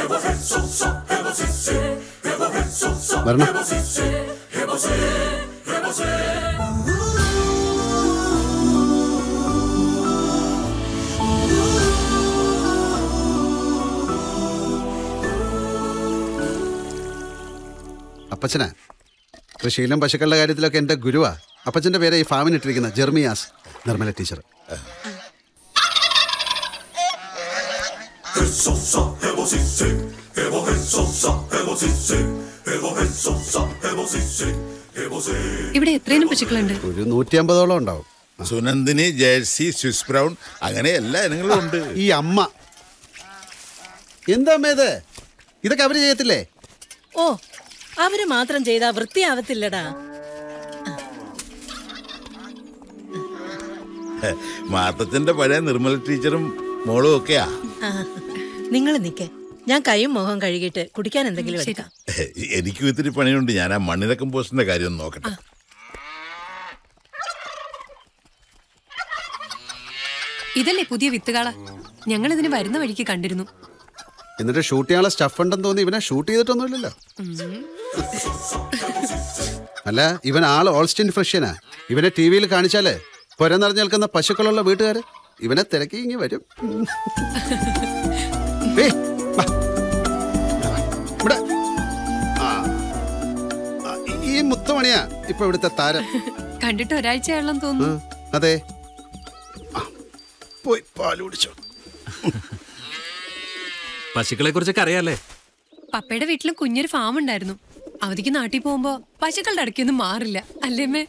വരണം അപ്പച്ചനാ കൃഷിയിലും പശുക്കളുടെ കാര്യത്തിലൊക്കെ എൻ്റെ ഗുരുവാ അപ്പച്ചൻ്റെ പേരെ ഈ ഫാമിന് ഇട്ടിരിക്കുന്ന ജെർമിയാസ് നിർമ്മല ടീച്ചർ ഇവിടെ എത്രയും പശുക്കളുണ്ട് ഒരു നൂറ്റി അമ്പതോളം ഉണ്ടാവും സുനന്ദിനി ജേഴ്സി സ്വിസ് ബ്രൗൺ അങ്ങനെ എല്ലാ ഇനങ്ങളും ഉണ്ട് ഈ അമ്മ എന്താ അമ്മ ഇത് ഇതൊക്കെ അവര് ചെയ്യത്തില്ലേ ഓ അവര് മാത്രം ചെയ്താ വൃത്തിയാവത്തില്ലടാ മാത്തച്ഛന്റെ പഴയ നിർമ്മല ടീച്ചറും മോളും ഒക്കെയാ നിങ്ങൾ നിക്കേ ഞാൻ കൈയും മുഖം കഴുകിയിട്ട് കുടിക്കാൻ എന്തെങ്കിലും എടുക്കാം എനിക്കും ഇത്തിരി പണിയുണ്ട് ഞാൻ ആ മണ്ണിര കമ്പോസ്റ്റിന്റെ കാര്യം ഒന്ന് നോക്കട്ടെ ഇതല്ലേ പുതിയ വിത്തുകാള ഞങ്ങൾ ഇതിന് വരുന്ന വഴിക്ക് കണ്ടിരുന്നു എന്നിട്ട് ഷൂട്ട് ചെയ്യാനുള്ള സ്റ്റഫ് ഉണ്ടെന്ന് തോന്നി ഇവനെ ഷൂട്ട് ചെയ്തിട്ടൊന്നുമില്ലല്ലോ അല്ല ഇവൻ ആൾ ഓൾസ്റ്റിൻ ഫ്രഷ്യനാ ഇവനെ ടി വിയിൽ കാണിച്ചാലേ പുര നിറഞ്ഞു നിൽക്കുന്ന പശുക്കളുള്ള വീട്ടുകാർ ഇവനെ തിരക്കി ഇങ്ങി വരും ഏയ്, വാ. ഇവിടെ. ആ. ആ, ഈ മുത്തുമണിയാ ഇപ്പൊ ഇവിടുത്തെ താരം കണ്ടിട്ട് ഒരാഴ്ചയാണെന്ന് ആ, തോന്നുന്നു അതെ ആ, പോയി പാല് കുടിച്ചോ പശുക്കളെ കുറിച്ചൊക്കെ അറിയാലേ പപ്പയുടെ വീട്ടിലും കുഞ്ഞൊരു ഫാം ഉണ്ടായിരുന്നു അവധിക്ക് നാട്ടിൽ പോകുമ്പോ പശുക്കളുടെ അടുക്കൊന്നും മാറില്ല അല്ലേമ്മേ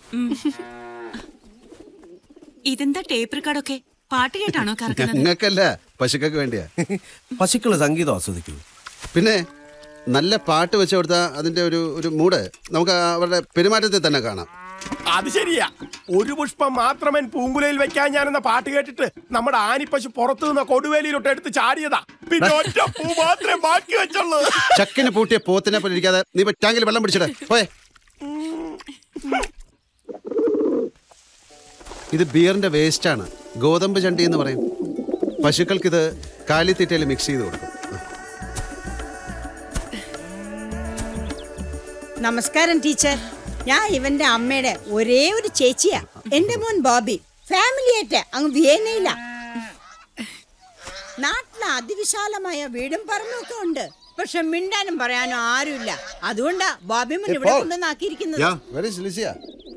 ഇതെന്താ ടേപ്പ് റെക്കോർഡൊക്കെ പാട്ട് കേട്ടാണോ കറക്കുന്നത് ഞങ്ങൾക്കല്ല പശുക്കൾക്ക് വേണ്ടിയാ പശുക്കള് സംഗീതം ആസ്വദിക്കൂ പിന്നെ നല്ല പാട്ട് വെച്ച് കൊടുത്താൽ അതിന്റെ ഒരു ഒരു മൂഡ് നമുക്ക് അവരുടെ പെരുമാറ്റത്തിൽ തന്നെ കാണാം അത് ശരിയാ ഒരു പുഷ്പം മാത്രമൻ പൂങ്കുലയിൽ വെക്കാൻ ഞാനെന്ന പാട്ട് കേട്ടിട്ട് നമ്മുടെ ആനിപ്പശു പുറത്തു നിന്ന് കൊടുവേലിയിലോട്ട് എടുത്ത് ചാടിയതാ പിന്നെ ഒറ്റ പൂ മാത്രമേ ബാക്കി വെച്ചുള്ളൂ ചക്കിന് പൂട്ടിയ പോത്തിനെ പോലെ ഇരിക്കാതെ നീ പോയി ടാങ്കിൽ വെള്ളം പിടിച്ചിടേ പോയെ ഇത് ബിയറിന്റെ വേസ്റ്റ് ആണ് ഗോതമ്പ് ചണ്ടി എന്ന് പറയും പശുക്കൾക്ക് ഇത് കാലിത്തീറ്റയിൽ മിക്സ് ചെയ്ത് കൊടുക്കും നമസ്കാരം ടീച്ചർ ഞാൻ ഇവന്റെ അമ്മയുടെ ഒരേ ഒരു ചേച്ചിയാ എന്റെ മോൻ ബോബി ഫാമിലി ആയിട്ട് അങ്ങ് വിയന്നയില്ല നാട്ടില് അതിവിശാലമായ വീടും പറമ്പും ഒക്കെ ഉണ്ട് പക്ഷെ മിണ്ടാനും പറയാനും ആരുമില്ല അതുകൊണ്ടാ ബോബി മുൻ ഇവിടെ കൊണ്ടുവന്നാക്കിയിരിക്കുന്നത് വെരി സിലിസിയ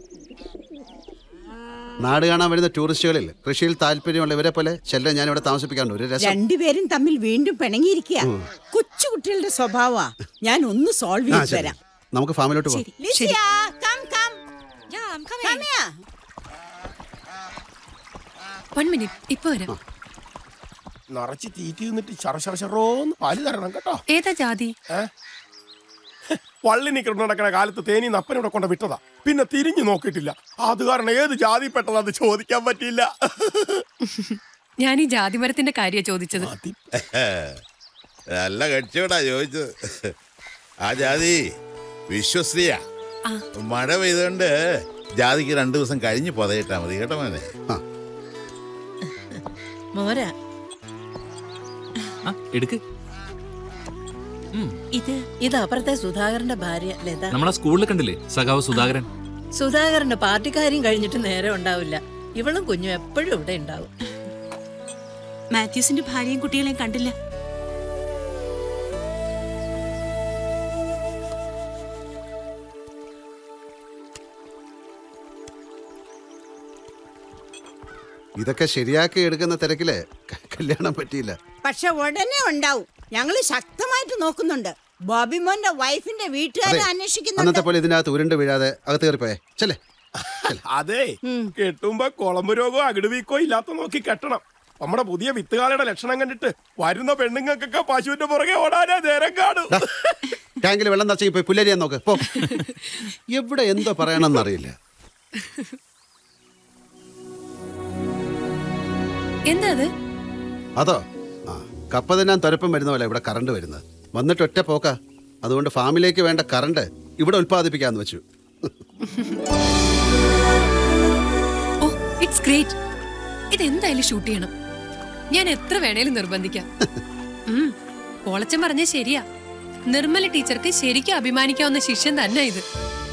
നാട് കാണാൻ വരുന്ന ടൂറിസ്റ്റുകളിൽ കൃഷിയിൽ താല്പര്യമുള്ള ഇവരെ പോലെ ചെല്ലം ഞാൻ ഇവിടെ താമസിപ്പിക്കാറുണ്ട് ഒരു രസം രണ്ടുപേരും തമ്മിൽ വീണ്ടും പിണങ്ങിയിരിക്കുക കൊച്ചു കുട്ടികളുടെ സ്വഭാവമാ ഞാൻ ഒന്ന് സോൾവ് ആ, ചെയ്ത് ശരി. തരാം നമുക്ക് ഫാമിലോട്ട് പോകാം ലിസിയ, come, come. Come here. One minute ഇപ്പൊ വരാം നിറച്ച് തീറ്റി നിന്നിട്ട് ശറ ശറ ശറോന്ന് പാല് തരണം കേട്ടോ ഏതാ ജാതി വള്ളിനി കിടന്നു നടക്കുന്ന കാലത്ത് തേനി നപ്പനോടെ കൊണ്ട് വിട്ടതാ പിന്നെ തിരിഞ്ഞു നോക്കിയിട്ടില്ല അത് കാരണം ഏത് ജാതി പെട്ടതാന്ന് ചോദിക്കാൻ പറ്റിയില്ല ഞാൻ ഈ ജാതി മരത്തിന്റെ കാര്യ ചോദിച്ചത് നല്ല കടിച്ചോടാ ചോദിച്ചത് ആ ജാതി വിശ്വസ്ത്രീയാ മഴ പെയ്തുകൊണ്ട് ജാതിക്ക് രണ്ടു ദിവസം കഴിഞ്ഞ് പൊതയിട്ടാ മതി കേട്ടോ മോനെ മോരാ എടുക്ക് ഇത് ഇത് അപ്പുറത്തെ സുധാകരന്റെ ഭാര്യ ലത നമ്മളെ സ്കൂളിൽ കണ്ടില്ലേ സഖാവ് സുധാകരൻ സുധാകരന്റെ പാർട്ടിക്കാര്യം കഴിഞ്ഞിട്ട് നേരം ഉണ്ടാവില്ല ഇവളും കുഞ്ഞും എപ്പോഴും ഇവിടെ ഉണ്ടാവും മാത്യൂസിന്റെ ഭാര്യയും കുട്ടികളെയും കണ്ടില്ല ഇതൊക്കെ ശരിയാക്കി എടുക്കുന്ന തിരക്കില് ക- കല്യാണം പറ്റിയില്ല പക്ഷെ ഉടനെ ഉണ്ടാവും ഞങ്ങൾ ശക്തമായിട്ട് നോക്കുന്നുണ്ട് ബോബി മോന്റെ വൈഫിന്റെ വീട്ടുകാരെ അതെ അന്വേഷിക്കുന്നുണ്ട് അന്നത്തെ പോലെ ഇതിനകത്ത് ഉരുണ്ട് വീഴാതെ അകത്ത് കയറിപ്പോയെ ചെല്ലേ അതെ കെട്ടുമ്പോ കുളമ്പ് രോഗോ അകിട് വീക്കോ ഇല്ലാത്ത നോക്കി കെട്ടണം നമ്മുടെ പുതിയ വിത്തുകാലയുടെ ലക്ഷണം കണ്ടിട്ട് വരുന്ന പെണ്ണുങ്ങൾക്കൊക്കെ പശുവിന്റെ പുറകെ ഓടാനേ നേരം കാണും ടാങ്കിൽ വെള്ളം നിറച്ച് പോയി പുല്ലരിയാൻ നോക്ക് പോ എവിടെ എന്തോ പറയണമെന്നറിയില്ല എന്താ അത് അതോ ആ കപ്പ തിന്നാൻ തുരപ്പം വരുന്ന പോലെ ഇവിടെ കറണ്ട് വരുന്നത് വന്നിട്ട് ഒറ്റ പോക്ക അതുകൊണ്ട് ഫാമിലേക്ക് വേണ്ട കറണ്ട് ഇവിടെ ഉൽപ്പാദിപ്പിക്കാന്ന് വെച്ചു ഓ ഇറ്റ്സ് ഗ്രേറ്റ് ഇത് എന്തായാലും ഷൂട്ട് ചെയ്യണം ഞാൻ എത്ര വേണേലും നിർബന്ധിക്കാം ഉം. പോളച്ചൻ പറഞ്ഞ ശരിയാ നിർമ്മല ടീച്ചർക്ക് ശരിക്കും അഭിമാനിക്കാവുന്ന ശിഷ്യൻ തന്നെ ഇത്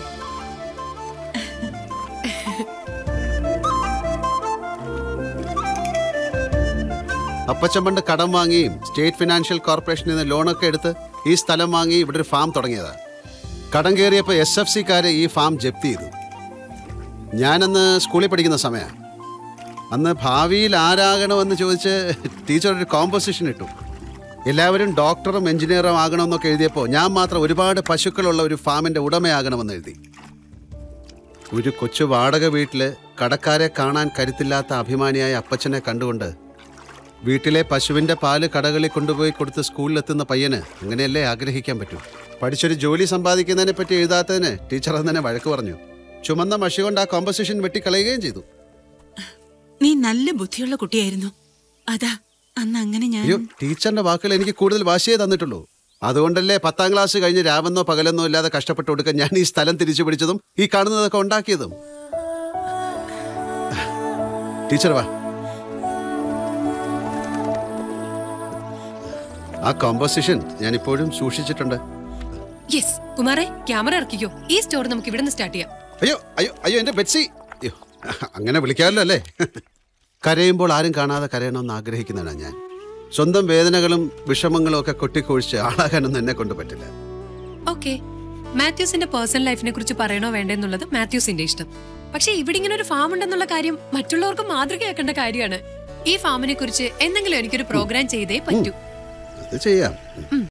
അപ്പച്ചൻ പണ്ട് കടം വാങ്ങിയും സ്റ്റേറ്റ് ഫിനാൻഷ്യൽ കോർപ്പറേഷനിൽ നിന്ന് ലോണൊക്കെ എടുത്ത് ഈ സ്ഥലം വാങ്ങി ഇവിടെ ഒരു ഫാം തുടങ്ങിയതാ കടം കയറിയപ്പോൾ എസ് എഫ് സിക്കാരെ ഈ ഫാം ജപ്തി ചെയ്തു ഞാനന്ന് സ്കൂളിൽ പഠിക്കുന്ന സമയമാണ് അന്ന് ഭാവിയിൽ ആരാകണമെന്ന് ചോദിച്ച് ടീച്ചർ ഒരു കോമ്പോസിഷൻ ഇട്ടു എല്ലാവരും ഡോക്ടറും എഞ്ചിനീയറും ആകണമെന്നൊക്കെ എഴുതിയപ്പോൾ ഞാൻ മാത്രം ഒരുപാട് പശുക്കളുള്ള ഒരു ഫാമിൻ്റെ ഉടമയാകണമെന്ന് എഴുതി ഒരു കൊച്ചു വാടക വീട്ടിൽ കടക്കാരെ കാണാൻ കരുത്തില്ലാത്ത അഭിമാനിയായ അപ്പച്ചനെ കണ്ടുകൊണ്ട് വീട്ടിലെ പശുവിന്റെ പാല് കടകളിൽ കൊണ്ടുപോയി കൊടുത്ത് സ്കൂളിലെത്തുന്ന പയ്യന് അങ്ങനെയല്ലേ ആഗ്രഹിക്കാൻ പറ്റൂ പഠിച്ചൊരു ജോലി സമ്പാദിക്കുന്നതിനെ പറ്റി എഴുതാത്തതിന് ടീച്ചർ തന്നെ വഴക്ക് പറഞ്ഞു ചുമന്ന മഷി കൊണ്ട് ആ കോമ്പസിഷൻ വെട്ടിക്കളയുകയും ചെയ്തു നീ നല്ല ബുദ്ധിയുള്ള കുട്ടിയായിരുന്നു അതാ അന്ന് അങ്ങനെ ഞാൻ അയ്യോ ടീച്ചറിന്റെ വാക്കുകൾ എനിക്ക് കൂടുതൽ വാശിയേ തന്നിട്ടുള്ളൂ അതുകൊണ്ടല്ലേ പത്താം ക്ലാസ് കഴിഞ്ഞ് രാവെന്നോ പകലെന്നോ ഇല്ലാതെ കഷ്ടപ്പെട്ട് കൊടുക്കാൻ ഞാൻ ഈ സ്ഥലം തിരിച്ചു പിടിച്ചതും ഈ കാണുന്നതൊക്കെ ഉണ്ടാക്കിയതും ടീച്ചർ വാ ആ കോമ്പോസിഷൻ ഞാൻ ഇപ്പോഴും സൂക്ഷിച്ചിട്ടുണ്ട് യെസ് കുമാറെ ക്യാമറ ഇറക്കിക്കോ ഈ സ്റ്റോർ നമുക്ക് ഇവിടെ നിന്ന് സ്റ്റാർട്ട് ചെയ്യാം അയ്യോ അയ്യോ അയ്യോ എന്റെ ബെറ്റ്സി അയ്യോ അങ്ങനെ വിളിക്കാമല്ലോ അല്ലേ കരയുമ്പോൾ ആരും കാണാതെ കരയണമെന്ന് ആഗ്രഹിക്കുന്നതാണ് ഞാൻ സ്വന്തം വേദനകളും വിഷമങ്ങളും ഒക്കെ കൊട്ടിക്കൊഴിച്ച് ആളാകാനൊന്നും എന്നെ കൊണ്ട് പറ്റില്ല ഓക്കെ മാത്യൂസിന്റെ പേഴ്സണൽ ലൈഫിനെ കുറിച്ച് പറയണോ വേണ്ടെന്നുള്ളത് മാത്യൂസിന്റെ ഇഷ്ടം പക്ഷെ ഇവിടെ ഇങ്ങനെ ഒരു ഫാം ഉണ്ടെന്നുള്ള കാര്യം മറ്റുള്ളവർക്ക് മാതൃകയാക്കേണ്ട കാര്യമാണ് ഈ ഫാമിനെ കുറിച്ച് എന്തെങ്കിലും എനിക്കൊരു പ്രോഗ്രാം ചെയ്തേ പറ്റൂ അത് ചെയ്യാം ഉം.